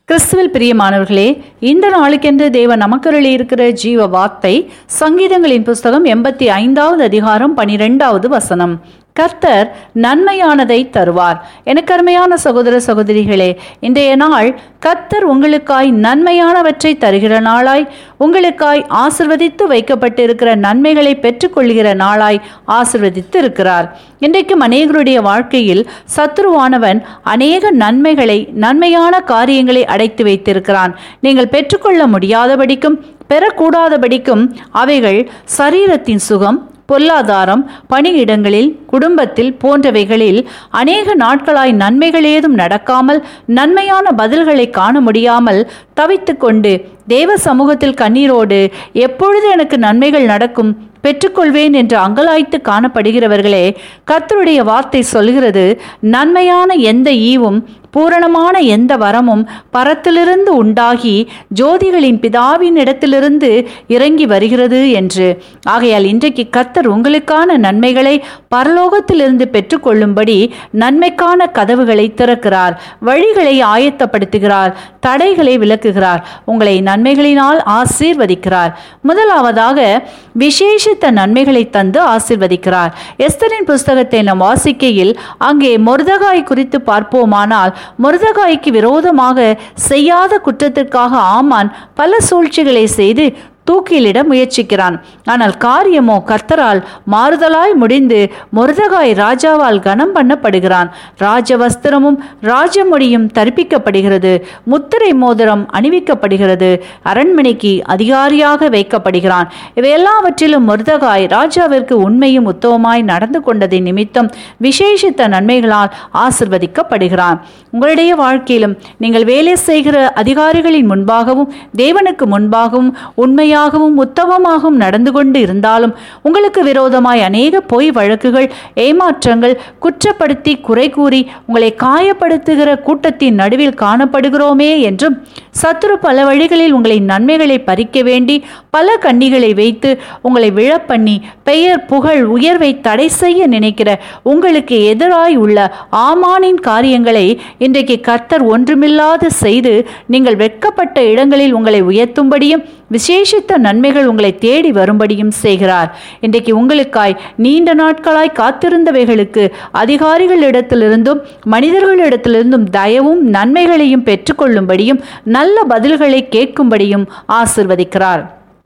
கிறிஸ்துவில் பிரியமானவர்களே இந்த நாளுக்கென்று தேவன் நமக்கருளி இருக்கிற ஜீவ வார்த்தை சங்கீதங்களின் புஸ்தகம் எண்பத்தி ஐந்தாவது அதிகாரம் பனிரெண்டாவது வசனம் கர்த்தர் நன்மையானதை தருவார் எனக்கு அருமையான சகோதர சகோதரிகளே இன்றைய நாள் கர்த்தர் உங்களுக்காய் நன்மையானவற்றை தருகிற நாளாய் உங்களுக்காய் ஆசிர்வதித்து வைக்கப்பட்டிருக்கிற நன்மைகளை பெற்றுக்கொள்கிற நாளாய் ஆசிர்வதித்து இருக்கிறார் இன்றைக்கும் அநேகருடைய வாழ்க்கையில் சத்ருவானவன் அநேக நன்மைகளை நன்மையான காரியங்களை அடைத்து வைத்திருக்கிறான் நீங்கள் பெற்றுக்கொள்ள முடியாதபடிக்கும் பெறக்கூடாதபடிக்கும் அவைகள் சரீரத்தின் சுகம் பொருளாதாரம் பணியிடங்களில் குடும்பத்தில் போன்றவைகளில் அநேக நாட்களாய் நன்மைகள் ஏதும் நடக்காமல் நன்மையான பதில்களை காண முடியாமல் தவித்துக்கொண்டு தேவ சமூகத்தில் கண்ணீரோடு எப்பொழுது எனக்கு நன்மைகள் நடக்கும் பெற்றுக்கொள்வேன் என்று அங்கலாய்த்து காணப்படுகிறவர்களே கர்த்தருடைய வார்த்தை சொல்கிறது நன்மையான எந்த ஈவும் பூரணமான எந்த வரமும் பரத்திலிருந்து உண்டாகி ஜோதிகளின் பிதாவின் இடத்திலிருந்து இறங்கி வருகிறது என்று ஆகையால் இன்றைக்கு கர்த்தர் உங்களுக்கான நன்மைகளை பரலோகத்திலிருந்து பெற்றுக்கொள்ளும்படி நன்மைக்கான கதவுகளை திறக்கிறார் வழிகளை ஆயத்தப்படுத்துகிறார் தடைகளை விளக்குகிறார் உங்களை நன்மைகளினால் ஆசீர்வதிக்கிறார் முதலாவதாக விசேஷித்த நன்மைகளை தந்து ஆசீர்வதிக்கிறார் எஸ்தரின் புஸ்தகத்தை நாம் வாசிக்கையில் அங்கே மொர்தகாய் குறித்து பார்ப்போமானால் மொர்தகாய்க்கு விரோதமாக செய்யாத குற்றத்திற்காக ஆமான் பல சூழ்ச்சிகளை செய்து தூக்கிலிட முயற்சிக்கிறான் ஆனால் காரியமோ கர்த்தரால் மாறுதலாய் முடிந்து மொர்தகாய் ராஜாவால் கனம் பண்ணப்படுகிறான் ராஜ வஸ்திரமும் ராஜமொழியும் தரிப்பிக்கப்படுகிறது முத்திரை மோதிரம் அணிவிக்கப்படுகிறது அரண்மனைக்கு அதிகாரியாக வைக்கப்படுகிறான் இவை எல்லாவற்றிலும் மொர்தகாய் ராஜாவிற்கு உண்மையும் உத்தவமாய் நடந்து கொண்டதை நிமித்தம் விசேஷித்த நன்மைகளால் ஆசிர்வதிக்கப்படுகிறான் உங்களுடைய வாழ்க்கையிலும் நீங்கள் வேலை செய்கிற அதிகாரிகளின் முன்பாகவும் தேவனுக்கு முன்பாகவும் உண்மையாக உண்மையாகவும் உத்தமமாகவும் நடந்து கொண்டு இருந்தாலும் உங்களுக்கு விரோதமாய் அநேக பொய் வழக்குகள் ஏமாற்றங்கள் குற்றப்படுத்தி குறை கூறி உங்களை காயப்படுத்துகிற கூட்டத்தின் நடுவில் காணப்படுகிறோமே என்றும் சத்துரு பல வழிகளில் உங்களை நன்மைகளை பறிக்க வேண்டி பல கண்ணிகளை வைத்து உங்களை விழப்பண்ணி பெயர் புகழ் உயர்வை தடை செய்ய நினைக்கிற உங்களுக்கு எதிராய் உள்ள ஆமானின் காரியங்களை இன்றைக்கு கர்த்தர் ஒன்றுமில்லாது செய்து நீங்கள் வெட்கப்பட்ட இடங்களில் உங்களை உயர்த்தும்படியும் விசேஷித்த நன்மைகள் உங்களை தேடி வரும்படியும் செய்கிறார் இன்றைக்கு உங்களுக்காய் நீண்ட நாட்களாய் காத்திருந்தவைகளுக்கு அதிகாரிகளிடத்திலிருந்தும் மனிதர்களிடத்திலிருந்தும் தயவும் நன்மைகளையும் பெற்றுக்கொள்ளும்படியும் நல்ல பதில்களை கேட்கும்படியும் ஆசிர்வதிக்கிறார்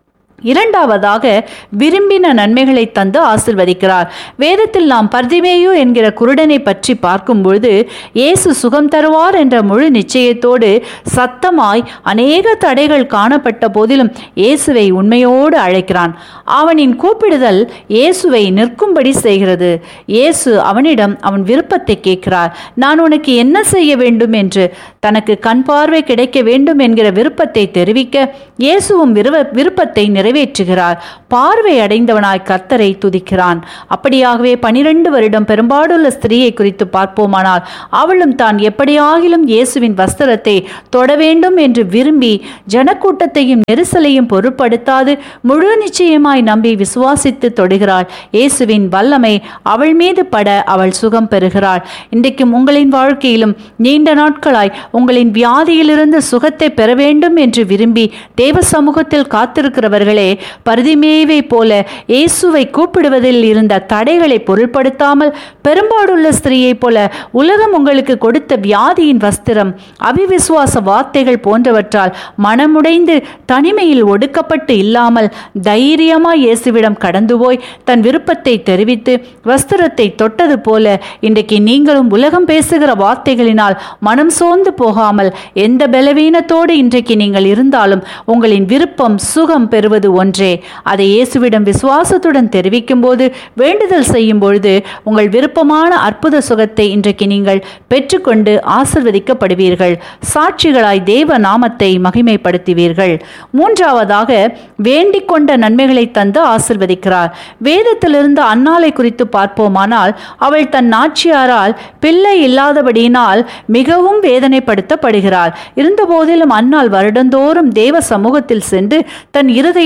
இரண்டாவதாக விரும்பின நன்மைகளை தந்து ஆசிர்வதிக்கிறார் வேதத்தில் நாம் பர்திமேயு என்கிற குருடனை பற்றி பார்க்கும்பொழுது இயேசு சுகம் தருவார் என்ற முழு நிச்சயத்தோடு சத்தமாய் அநேக தடைகள் காணப்பட்ட போதிலும் இயேசுவை உண்மையோடு அழைக்கிறான் அவனின் கூப்பிடுதல் இயேசுவை நிற்கும்படி செய்கிறது இயேசு அவனிடம் அவன் விருப்பத்தை கேட்கிறார் நான் உனக்கு என்ன செய்ய வேண்டும் என்று தனக்கு கண் பார்வை கிடைக்க வேண்டும் என்கிற விருப்பத்தை தெரிவிக்க இயேசுவும் விருப்பத்தை நிறை நிறைவேற்றுகிறார் பார்வை அடைந்தவனாய் கர்த்தரை துதிக்கிறான் அப்படியாகவே பனிரெண்டு வருடம் பெரும்பாடுள்ள ஸ்திரீயை குறித்து பார்ப்போமானால் அவளும் தான் எப்படியாகிலும் இயேசுவின் வஸ்திரத்தை தொட வேண்டும் என்று விரும்பி ஜனக்கூட்டத்தையும் நெரிசலையும் பொருட்படுத்தாது முழு நிச்சயமாய் நம்பி விசுவாசித்து தொடுகிறாள் இயேசுவின் வல்லமை அவள் மீது பட அவள் சுகம் பெறுகிறாள் இன்றைக்கும் உங்களின் வாழ்க்கையிலும் நீண்ட நாட்களாய் உங்களின் வியாதியிலிருந்து சுகத்தை பெற வேண்டும் என்று விரும்பி தேவ சமூகத்தில் காத்திருக்கிறவர்களே பரிதிமேவை போல இயேசுவை கூப்பிடுவதில் இருந்த தடைகளை பொருள்படுத்தாமல் பெரும்பாடுள்ள ஸ்திரீயைப் போல உலகம் உங்களுக்கு கொடுத்த வியாதியின் வஸ்திரம் அவிவிசுவாச வார்த்தைகள் போன்றவற்றால் மனமுடைந்து தனிமையில் ஒடுக்கப்பட்டு இல்லாமல் தைரியமாய் இயேசுவிடம் கடந்து போய் தன் விருப்பத்தை தெரிவித்து வஸ்திரத்தை தொட்டது போல இன்றைக்கு நீங்களும் உலகம் பேசுகிற வார்த்தைகளினால் மனம் சோர்ந்து போகாமல் எந்த பலவீனத்தோடு இன்றைக்கு நீங்கள் இருந்தாலும் உங்களின் விருப்பம் சுகம் பெறுவது ஒன்றே அதை இயேசுவிடம் விசுவாசத்துடன் தெரிவிக்கும் போது வேண்டுதல் செய்யும் பொழுது உங்கள் விருப்பமான அற்புத சுகத்தை இன்றைக்கு நீங்கள் பெற்றுக்கொண்டு ஆசிர்வதிக்கப்படுவீர்கள் சாட்சிகளாய் தேவ நாமத்தை மகிமைப்படுத்துவீர்கள் மூன்றாவதாக வேண்டிக் கொண்ட நன்மைகளை தந்து ஆசிர்வதிக்கிறார் வேதத்திலிருந்து அன்னாலை குறித்து பார்ப்போமானால் அவள் தன் நாச்சியாரால் பிள்ளை இல்லாதபடியினால் மிகவும் வேதனைப்படுத்தப்படுகிறாள் இருந்தபோதிலும் அன்னாள் வருடந்தோறும் தேவ சமூகத்தில் சென்று தன் இருதய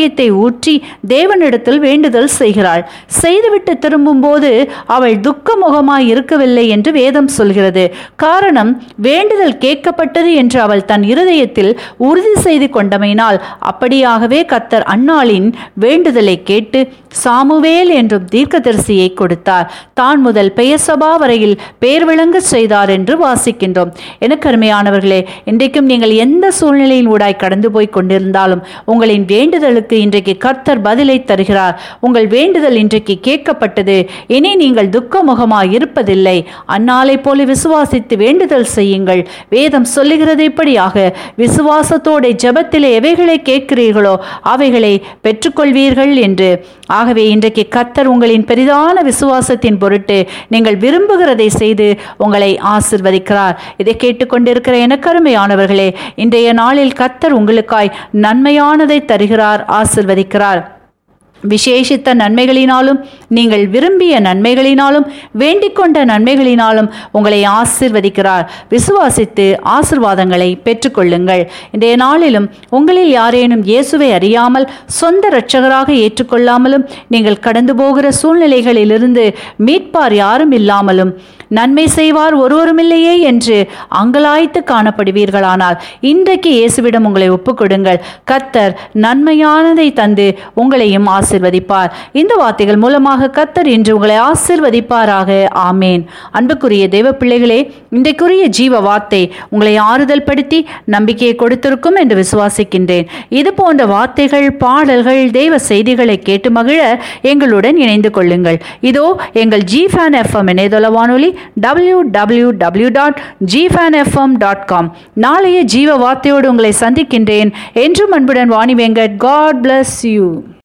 இருதயத்தை ஊற்றி தேவனிடத்தில் வேண்டுதல் செய்கிறாள் செய்துவிட்டு திரும்பும்போது அவள் துக்கமுகமாய் இருக்கவில்லை என்று வேதம் சொல்கிறது காரணம் வேண்டுதல் கேட்கப்பட்டது என்று அவள் தன் இருதயத்தில் உறுதி செய்து கொண்டமையினால் அப்படியாகவே கத்தர் அன்னாளின் வேண்டுதலை கேட்டு சாமுவேல் என்றும் தீர்க்கதரிசியை கொடுத்தார் தான் முதல் பெயர் சபா வரையில் பேர் விளங்க செய்தார் என்று வாசிக்கின்றோம் எனக்கு அருமையானவர்களே இன்றைக்கும் நீங்கள் எந்த சூழ்நிலையின் ஊடாய் கடந்து போய் கொண்டிருந்தாலும் உங்களின் வேண்டுதலுக்கு இன்றைக்கு கர்த்தர் பதிலை தருகிறார் உங்கள் வேண்டுதல் இன்றைக்கு கேட்கப்பட்டது இனி நீங்கள் துக்கமுகமாய் இருப்பதில்லை அந்நாளை போல விசுவாசித்து வேண்டுதல் செய்யுங்கள் வேதம் சொல்லுகிறது இப்படியாக விசுவாசத்தோட ஜெபத்திலே எவைகளை கேட்கிறீர்களோ அவைகளை பெற்றுக்கொள்வீர்கள் என்று ஆகவே இன்றைக்கு கர்த்தர் உங்களின் பெரிதான விசுவாசத்தின் பொருட்டு நீங்கள் விரும்புகிறதை செய்து உங்களை ஆசிர்வதிக்கிறார் இதை கேட்டுக்கொண்டிருக்கிற எனக்கு அருமையானவர்களே இன்றைய நாளில் கர்த்தர் உங்களுக்காய் நன்மையானதை தருகிறார் ஆசிர்வதிக்கிறார் விசேஷித்த நன்மைகளினாலும் நீங்கள் விரும்பிய நன்மைகளினாலும் வேண்டிக்கொண்ட நன்மைகளினாலும் உங்களை ஆசிர்வதிக்கிறார் விசுவாசித்து ஆசிர்வாதங்களை பெற்றுக்கொள்ளுங்கள் இன்றைய நாளிலும் உங்களில் யாரேனும் இயேசுவை அறியாமல் சொந்த இரட்சகராக ஏற்றுக்கொள்ளாமலும் நீங்கள் கடந்து போகிற சூழ்நிலைகளிலிருந்து மீட்பார் யாரும் இல்லாமலும் நன்மை செய்வார் ஒருவருமில்லையே என்று அங்கலாய்த்து காணப்படுவீர்களானால் இன்றைக்கு இயேசுவிடம் உங்களை ஒப்புக்கொடுங்கள் கத்தர் நன்மையானதை தந்து உங்களையும் ஆசிர்வதிப்பார் இந்த வார்த்தைகள் மூலமாக கத்தர் இன்று உங்களை ஆசிர்வதிப்பாராக ஆமேன் அன்புக்குரிய தேவ பிள்ளைகளே இன்றைக்குரிய ஜீவ வார்த்தை உங்களை ஆறுதல் படுத்தி நம்பிக்கையை கொடுத்திருக்கும் என்று விசுவாசிக்கின்றேன் இது போன்ற வார்த்தைகள் பாடல்கள் தெய்வ செய்திகளை கேட்டு மகிழ எங்களுடன் இணைந்து கொள்ளுங்கள் இதோ எங்கள் ஜி ஃபேன் எஃப்எம் இணையதள வானொலி W W W dot G fan FM dot com நாளைய ஜீவ வார்த்தையோடு உங்களை சந்திக்கின்றேன் என்றும் அன்புடன் Vani Venkat God bless you